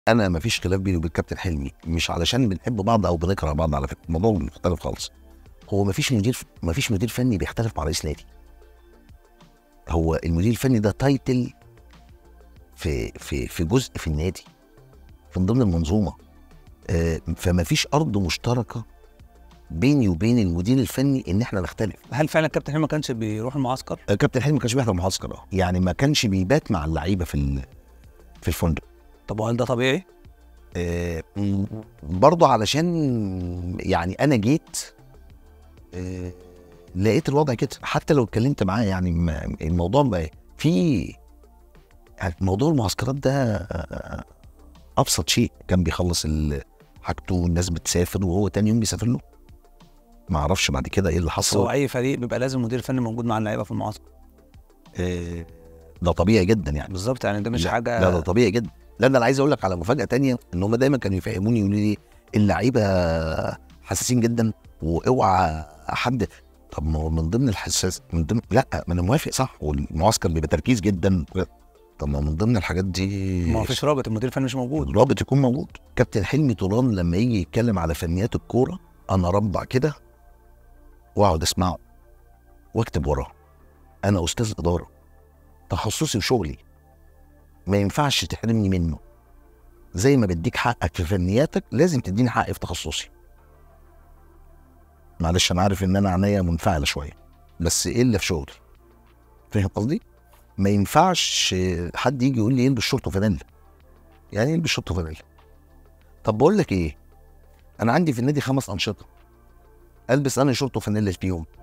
انا ما فيش خلاف بيني وبين كابتن حلمي مش علشان بنحب بعض او بنكره بعض على فكره الموضوع مختلف خالص هو ما فيش مدير ما فيش مدير فني بيختلف مع رئيس نادي هو المدير الفني ده تايتل في في في جزء في النادي من ضمن المنظومه آه، فما فيش ارض مشتركه بيني وبين المدير الفني ان احنا نختلف هل فعلا كابتن حلمي ما كانش بيروح المعسكر؟ آه، كابتن حلمي ما كانش بيحضر معسكر اه يعني ما كانش بيبات مع اللعيبه في ال- في الفندق طب وهل ده طبيعي؟ آه، م- برضه علشان يعني انا جيت آه، لقيت الوضع كده حتى لو اتكلمت معاه يعني ما- الموضوع بقى في موضوع المعسكرات ده آه، ابسط شيء كان بيخلص ال- حاجته والناس بتسافر وهو تاني يوم بيسافر له ما اعرفش بعد كده ايه اللي بس هو حصل اي فريق بيبقى لازم مدير فني موجود مع اللعيبه في المعسكر آه، ده طبيعي جدا يعني بالظبط يعني ده مش لا، حاجه لا ده طبيعي جدا لا ده انا عايز اقول لك على مفاجاه تانية ان هم دايما كانوا يفهموني يقولوا لي اللعيبه حساسين جدا واوعى حد طب ما هو من ضمن الحساس من ضمن لا ما انا موافق صح والمعسكر بيبقى تركيز جدا طب ما من ضمن الحاجات دي ما فيش رابط المدير الفني مش موجود الرابط يكون موجود كابتن حلمي طولان لما يجي يتكلم على فنيات الكوره انا ربع كده واقعد اسمعه واكتب وراه انا استاذ اداره تخصصي وشغلي ما ينفعش تحرمني منه زي ما بديك حقك في فنياتك لازم تديني حقي في تخصصي معلش انا عارف ان انا عينيا منفعله شويه بس ايه اللي في شغلي فاهم قصدي ما ينفعش حد يجي يقول لي البس شورت وفانيلا يعني ايه البس شورت وفانيلا طب بقول لك ايه انا عندي في النادي خمس انشطه البس انا شورت وفانيلا فيهم